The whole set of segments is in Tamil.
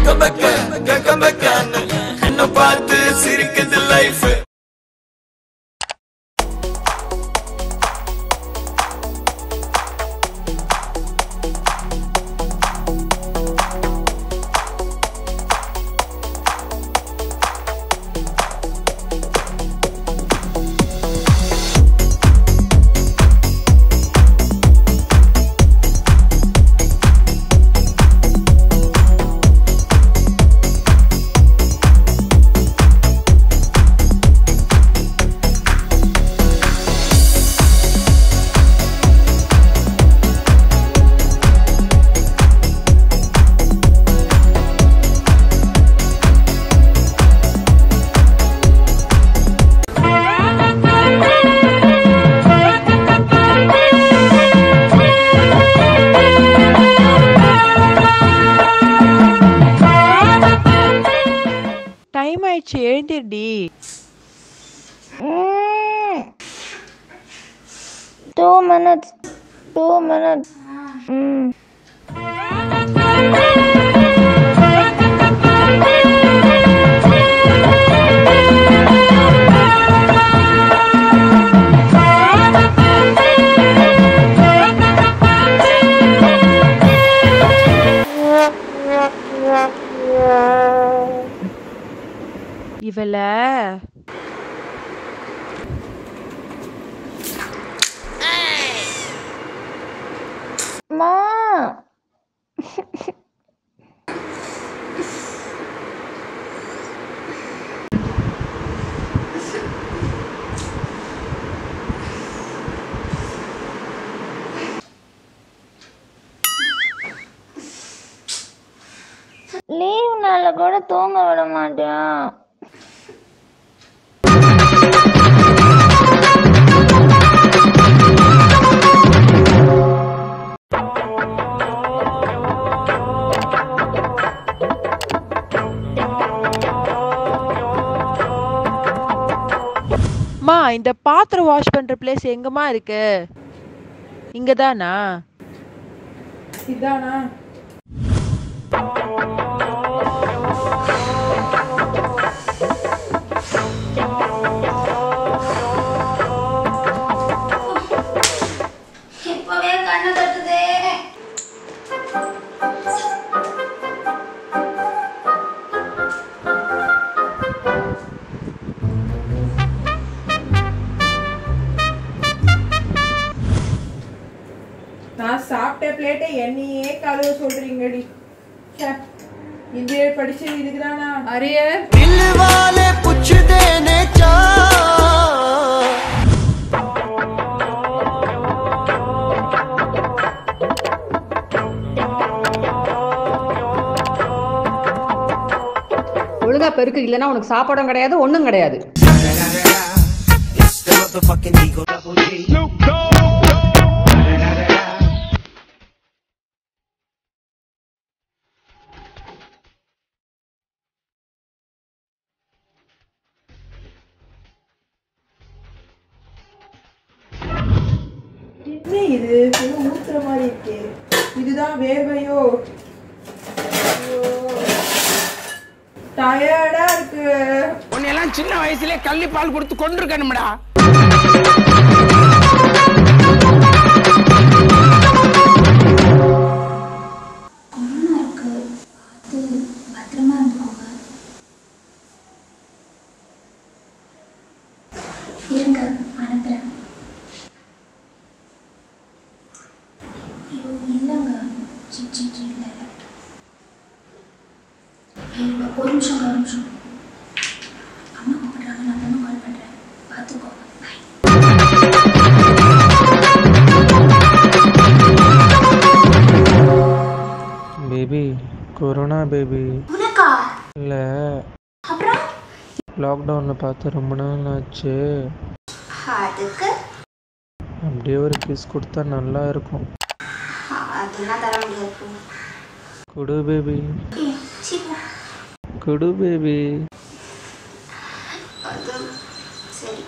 கக்க பக்க கக்க பக்கன்னு என்ன பார்த்து சிரிக்குது லைஃப் டைம் ஆயிடுச்சு எழுந்திருடி டூ மினிட்ஸ் டூ மினிட்ஸ் ம் இவள மா லீவ்னால கூட தூங்க விட மாட்டேன் மா இந்த பாத்திரம் வாஷ் பண்ற பிளேஸ் எங்கம்மா இருக்கு இங்கதானா இதானா இப்பவே கண்ணு தட்டுதே நான் சாப்பிட்ட பிளேட்டை என்னையே கழுவ சொல்றீங்கடி ச்சே, இன்ஜினியர் படிச்சது இதுக்குதானா அரியர் दिल वाले पूछ देने चा ஒழுங்கா பெருக்கு இல்லைன்னா உனக்கு சாப்பாடும் கிடையாது ஒண்ணும் கிடையாது என்ன இது ஏதோ ஊத்துற மாதிரி இருக்கே இதுதான் வேர்வையோ டயர்டா இருக்கு உன்னையெல்லாம் சின்ன வயசுலயே கள்ளி பால் கொடுத்து கொண்டிருக்கணும்டா கொரோனா இருக்கு பார்த்து பத்திரமா இருந்துக்கோங்க இருங்க அனுப்புறேன் ஐயோ இல்லைங்க சி சி சி இல்லை இல்லை. ஐயோ, ஒரு நிமிஷம் ஒரு நிமிஷம் அம்மா கூப்பிடுறாங்க நான் பொண்ணு கால் பண்ணுறேன் பார்த்துக்கோங்க Bye. பேபி கொரோனா பேபி உனக்கா இல்லை அப்புறம் லாக்டவுனில் பார்த்து ரொம்ப நாள் ஆச்சு அதுக்கு அப்படியே ஒரு கிஸ் கொடுத்தா நல்லா இருக்கும் அதெல்லாம் தர முடியாது போ. குடு பேபி ஏய், சீ போ. குடு பேபி அது சரி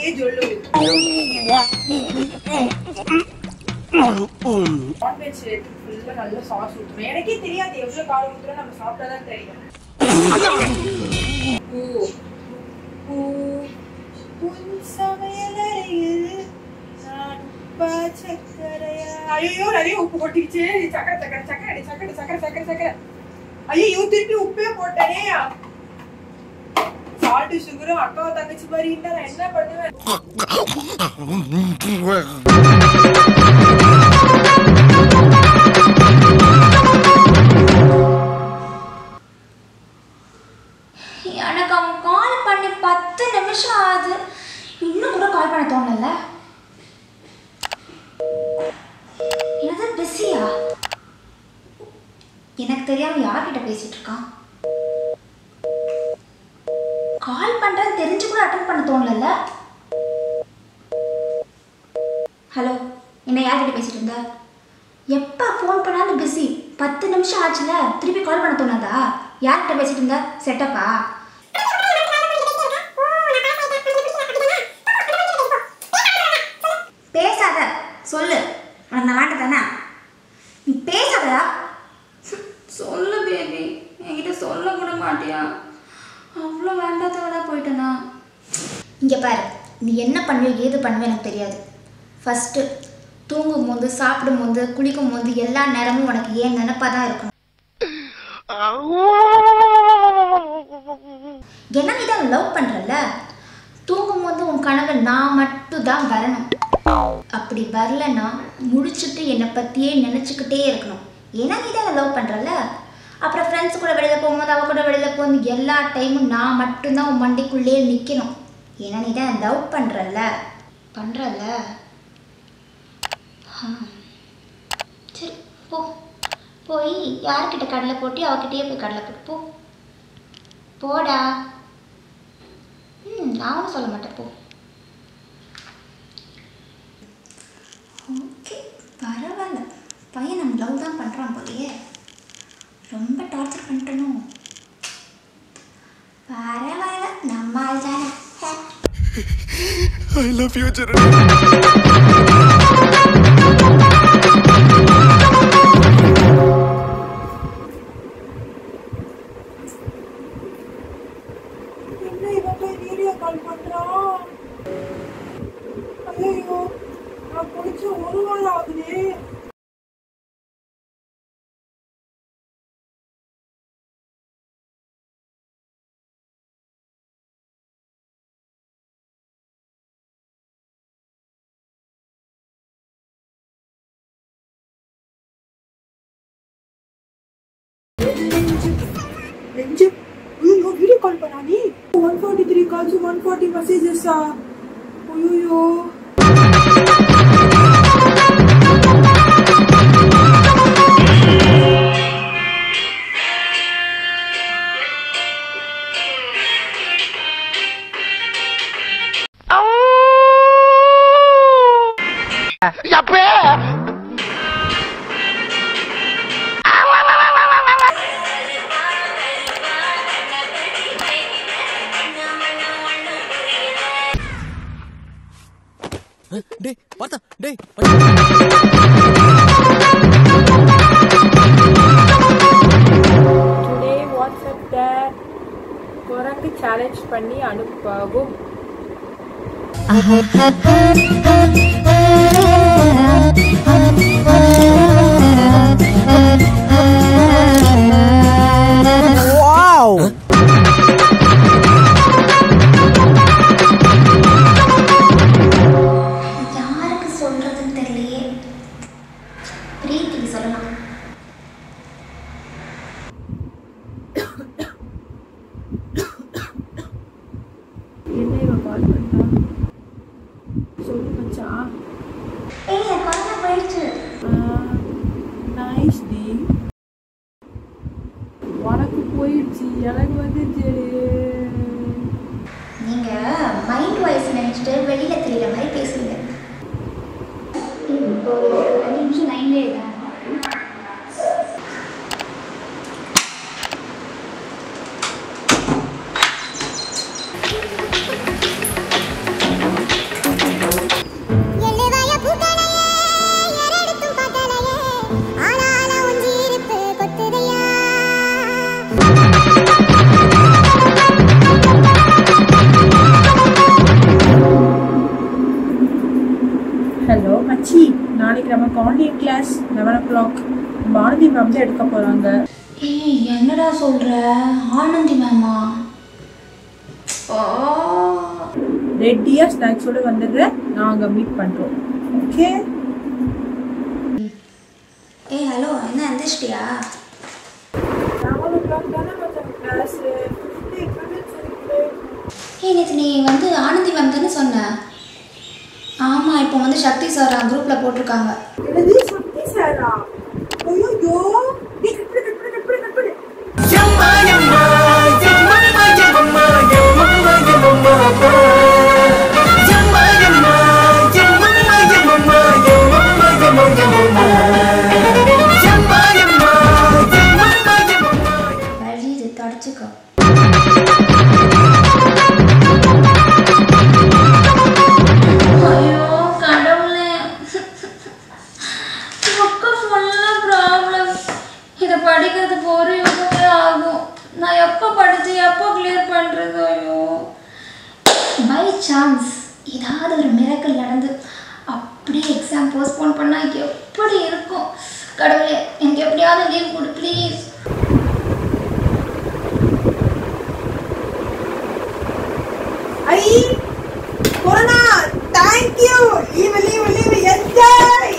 அப்படியே சொல்லு நான்வெஜ் ஃபுல்லா நல்ல சாஸ் ஊற்றுவேன் எனக்கே தெரியாது எவ்வளவு காரம் ஊற்றுறோம் நம்ம சாப்பிட்டாதான் தெரியும் பூ பூ உன் சமையலறையில் நான் உப்பா சக்கரையா ஐயோ நிறைய உப்பு கொட்டிக்கிச்சு சக்கரை சக்கரை சக்கரை சக்கரை சக்கரை சக்கரை சக்கரை ஐயோ திருப்பி உப்பே போட்டனே சால்ட்டு சுகரும் அக்காவை தங்கச்சி மாதிரி இருந்தா நான் என்ன பண்ணுவேன் எனக்கு அவன் கால் பண்ணி பத்து நிமிஷம் ஆகுது இன்னும் கூட கால் பண்ண தோணல என்னது பிஸியா எனக்கு தெரியாம யார்கிட்ட பேசிட்டு இருக்கான் கால் பண்றேன்னு தெரிஞ்சு கூட அட்டன் பண்ண தோணல ஹலோ என்ன யார்கிட்ட பேசிட்டு இருந்த எப்போ ஃபோன் பண்ணாலும் பிஸி பத்து நிமிஷம் ஆச்சுல திருப்பி கால் பண்ண தோணாதா யார்கிட்ட பேசிட்டு இருந்த செட்டப்பா பேசாத சொல்லு உனக்கு நான் வேண்ட தானே நீ பேசாதடா சொல்லு பேபி என்கிட்ட சொல்ல கூட மாட்டியா அவ்வளோ வேண்டாதவடா போயிட்டேனா இங்கே பாரு நீ என்ன பண்ணுவியோ ஏது பண்ணுவே எனக்கு தெரியாது ஃபஸ்ட்டு தூங்கும் போது சாப்பிடும் போது குளிக்கும் போது எல்லா நேரமும் உனக்கு ஏன் நினப்பாக தான் இருக்கணும் ஏன்னா நீ தான் லவ் பண்ணுறல்ல தூங்கும் போது உன் கனவு நான் மட்டும் தான் வரணும் அப்படி வரலன்னா முடிச்சுட்டு என்னை பற்றியே நினச்சிக்கிட்டே இருக்கணும் ஏன்னா நீ தான் லவ் பண்ணுறல்ல அப்புறம் ஃப்ரெண்ட்ஸ் கூட வெளியில் போகும்போது அவ கூட வெளியில் போகும்போது எல்லா டைமும் நான் மட்டும்தான் உன் மண்டிக்குள்ளேயே நிற்கணும் ஏன்னா நீ தான் லவ் பண்ணுறல்ல பண்ணுறல்ல சரி போ போய் யார்கிட்ட கடலை போட்டி அவகிட்டயே போய் கடலை போட்டு போ போடா ம் நான் ஒன்றும் சொல்ல மாட்டேன் போ ஓகே பரவாயில்ல பையன் நம்ம லவ் தான் பண்ணுறான் போலயே ரொம்ப டார்ச்சர் பண்ணிட்டனும் பரவாயில்ல நம்ம ஆள் தானே ஐ லவ் யூ ஜெரணி என்ன இவன் போய் வீடியோ கால் பண்றான் ஐயோ நான் குடிச்சு ஒரு வாரம் ஆகுது நெஞ்சு ஐயோ வீடியோ கால் பண்ணா நீ one forty three calls one forty மெசேஜஸா ஐயோ டேய் பார்த்தா டேய் டுடே வாட்ஸ்அப்ல குரங்கு சேலஞ்ச் பண்ணி அனுப்பவும் யாருக்கு சொல்றதுன்னு தெரியலையே பிரீத்திக்கு சொல்லலாம் என்ன இவன் கால் பண்ணா சொல்லு மச்சான் ஏய் என் குழந்தை போயிடுச்சு நைஸ் டி உனக்கு போயிடுச்சு எனக்கு வந்துச்சு நீங்க மைண்ட் வாய்ஸ் நினைச்சிட்டு வெளியில தெரியற மாதிரி பேசுவீங்க இப்போ ஒரு ரெண்டு நிமிஷம் லைன்லேயே இருங்க இன்னைக்கு நமக்கு online class eleven o'clock Bharathi ma'am தான் எடுக்க போகிறாங்க ஏய் என்னடா சொல்ற ஆனந்தி மேமா ஓ ரெடியாக ஸ்நாக்ஸோடு வந்துடுறேன் நாங்கள் மீட் பண்ணுறோம் ஓகே ஏய் ஹலோ என்ன எந்திரிச்சிட்டியா லெவன் ஓ கிளாக் தானே கொஞ்சம் கிளாஸு ஃபிஃப்டி மினிட்ஸ் இருக்குது ஏய் நேற்று நீ வந்து ஆனந்தி மேம் தானே சொன்ன ஆமாம் இப்போ வந்து சக்தி சார் குரூப்பில் போட்டிருக்காங்க என்னது சக்தி சாரா ஐயோ நீ கட் பண்ணு கட் பண்ணு கட் பண்ணு கட் பண்ணு எம்மா எம்மா எம்மம்மா எம்மம்மா எம்மம்மா எம்மம்மா அப்பா. எம்மா எம்மா எம்மம்மா எம்மம்மா எம்மம்மா எம்மம்மா எம்மம்மா. எம்மா எம்மா எம்மம்மா எம்மம்மா வழி இது தொடச்சிக்கோ ஐயோ கடவுளே புக்கு ஃபுல்லாக ப்ராப்ளம் இதை படிக்கிறதுக்கு ஒரு யுகமே ஆகும் நான் எப்போ படித்து எப்போ கிளியர் பண்ணுறது ஐயோ பை சான்ஸ் ஏதாவது ஒரு மிரக்கல் நடந்து அப்படியே எக்ஸாம் போஸ்ட்போன் பண்ணால் எப்படி இருக்கும் கடவுளே எனக்கு எப்படியாவது லீவ் கொடு please I corona thank you leave leave leave enjoy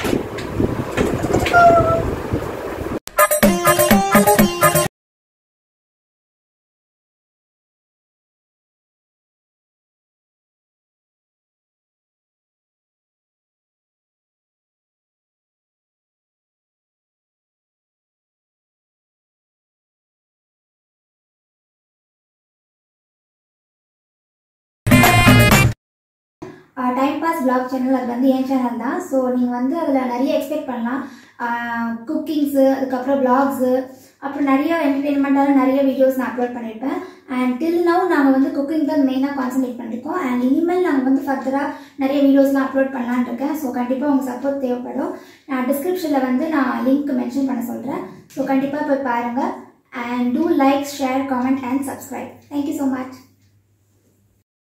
time pass vlog channel அது வந்து என் சேனல் தான் ஸோ நீங்கள் வந்து அதில் நிறைய எக்ஸ்பெக்ட் பண்ணலாம் குக்கிங்ஸு அதுக்கப்புறம் vlogs அப்புறம் நிறைய என்டர்டெயின்மெண்ட்டான நிறைய வீடியோஸ் நான் அப்லோட் பண்ணியிருப்பேன் அண்ட் டில் நவ் நாங்கள் வந்து குக்கிங் தான் மெயினாக கான்சன்ட்ரேட் பண்ணியிருக்கோம் அண்ட் இனிமேல் நாங்கள் வந்து ஃபர்தராக நிறைய வீடியோஸ்லாம் அப்லோட் பண்ணலான்னு இருக்கேன் ஸோ கண்டிப்பாக உங்கள் சப்போர்ட் தேவைப்படும் நான் டிஸ்கிரிப்ஷனில் வந்து நான் லிங்க் மென்ஷன் பண்ண சொல்கிறேன் ஸோ கண்டிப்பாக போய் பாருங்கள் and do like share comment and subscribe thank you so much